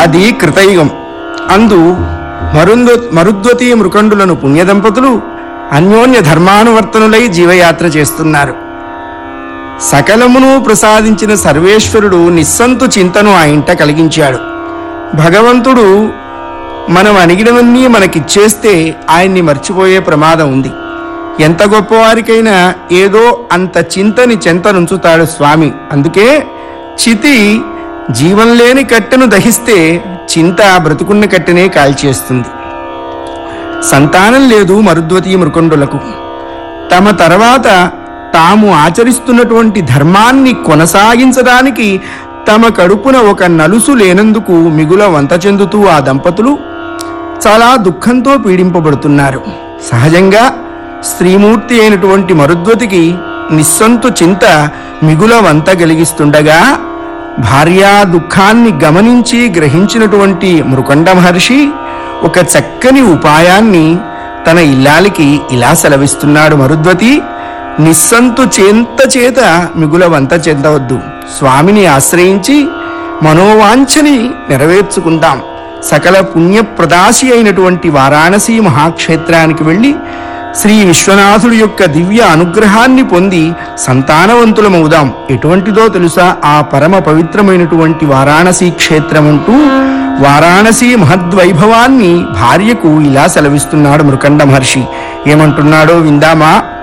అది కృతయుగం అందు మరుంద మరుద్వతి మృకండులను పుణ్యదంపతులు అన్యోన్య ధర్మానువర్తనులై జీవయాత్ర చేస్తున్నారు సకలమును ప్రసాదించిన సర్వేశ్వరుడు నిస్సంతు చింతను ఆ ఇంట కలిగించాడు భగవంతుడు మనం అడిగినవన్నీ మనకిచ్చేస్తే ఆయన్ని మర్చిపోయే ప్రమాదం ఉంది ఎంత గొప్పవారికైనా ఏదో అంత చింతని చెంతనుంచుతాడు స్వామి అందుకే చితి జీవం లేని కట్టెను దహిస్తే చింత బ్రతుకున్న కట్టెనే కాల్చేస్తుంది సంతానం లేదు మరుద్వతీ మృకుండులకు తమ తర్వాత తాము ఆచరిస్తున్నటువంటి ధర్మాన్ని కొనసాగించడానికి తమ కడుపున ఒక నలుసు లేనందుకు మిగుల వంత చెందుతూ ఆ దంపతులు చాలా దుఃఖంతో పీడింపబడుతున్నారు సహజంగా స్త్రీమూర్తి అయినటువంటి మరుద్వతికి నిస్సంతు చింత మిగుల వంత కలిగిస్తుండగా భార్యా దుఃఖాన్ని గమనించి గ్రహించినటువంటి మృకండ మహర్షి ఒక చక్కని ఉపాయాన్ని తన ఇల్లాలికి ఇలా సెలవిస్తున్నాడు మరుద్వతి నిస్సంతు చేంత చేత మిగుల వంత చెందవద్దు స్వామిని ఆశ్రయించి మనోవాంఛని నెరవేర్చుకుందాం సకల పుణ్యప్రదాసి అయినటువంటి వారాణసి మహాక్షేత్రానికి వెళ్ళి శ్రీ విశ్వనాథుడి యొక్క దివ్య అనుగ్రహాన్ని పొంది సంతానవంతులమవుదాం ఎటువంటిదో తెలుసా ఆ పరమ పవిత్రమైనటువంటి వారాణసి క్షేత్రం అంటూ వారాణసి మహద్వైభవాన్ని భార్యకు ఇలా సెలవిస్తున్నాడు మృకండ మహర్షి ఏమంటున్నాడో విందామా